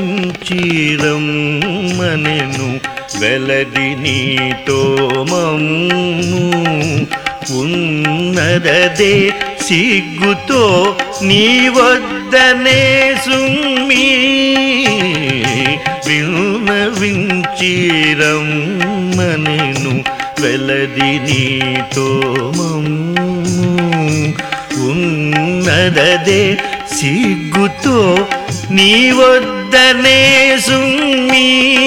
విన్నవించిరమ్మనెను వెలది నీతో మమ్ము ఉన్నదదే సిగ్గుతో నీ వద్దనే సుమ్మి విన్నవించిరమ్మనెను వెలది నీతో మమ్ము ఉన్నదదే సిగ్గుతో నీ వద్దనే సుమ్మి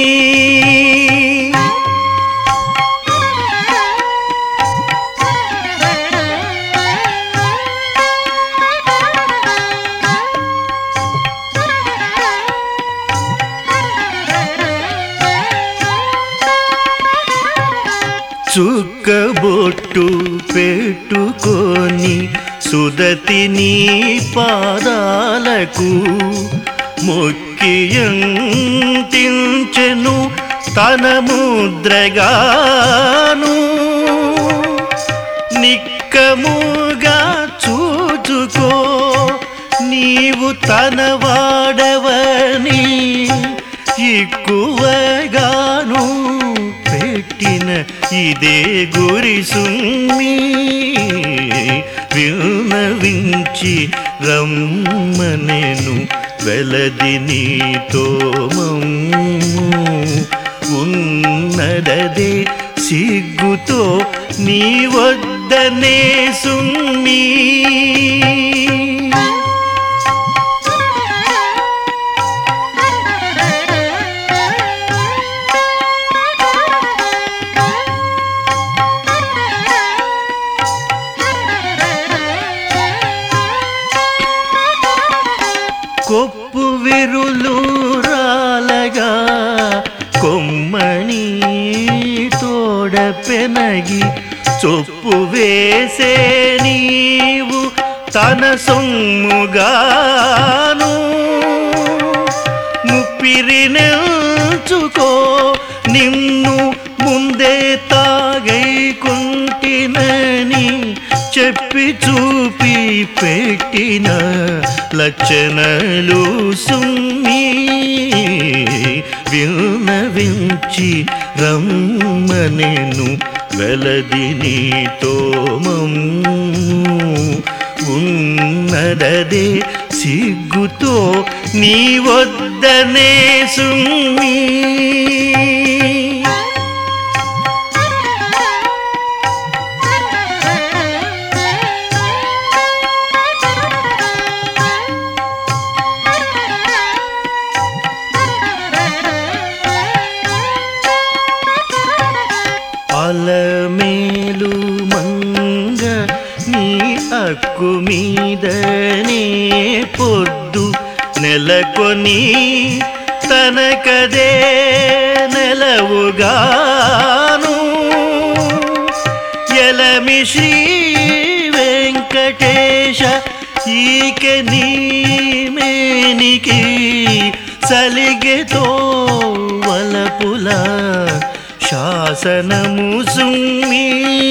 చుక్కబొట్టు పెట్టుకొని సుదతి నీ పాదాలకు మొక్కియంటించెను తన ముద్రగాను నిక్కముగా చూచుకో నీవు తన వాడవని ఎక్కువగాను పెట్టిన ఇదే గురి సుమ్మి విన్నవించి రమ్మనెను వెలది నీతో మమ్ము ఉన్నదదే సిగ్గుతో నీ వద్దనే సుమ్మి కొప్పు విరులు రాలగా కొమ్మని తోడ పెనగి చొప్పు వేసే నీవు తన సొమ్ముగాను ముప్పిరి నెల్చుకో నిన్ను ముందే తాగైకుంటినని చెప్పి చూపి పెట్టిన లక్షణలు సుమ్మి విన్నవించి రమ్మనెను వెలది నీతో మమ్ము ఉన్నదదే సిగ్గుతో నీ వద్దనే సుమ్మి అలమేలు మంగ నీ అక్కు మీదనే పొద్దు నెలకొని తనకదే నెలవుగాను ఎలమి శ్రీ వెంకటేశ ఈక నీ మేనికి సలిగెతో వలపుల శాసనము సుమ్మి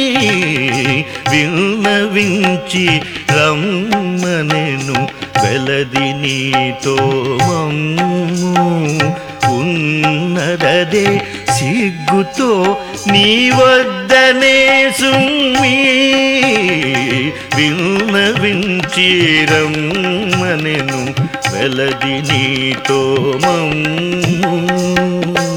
విన్నవించి రమ్మనెను వెలది నీతో మమ్ము ఉన్నదదే సిగ్గుతో నీ వద్దనే సుమ్మి విన్నవించి రమ్మనెను వెలది నీతో మమ్ము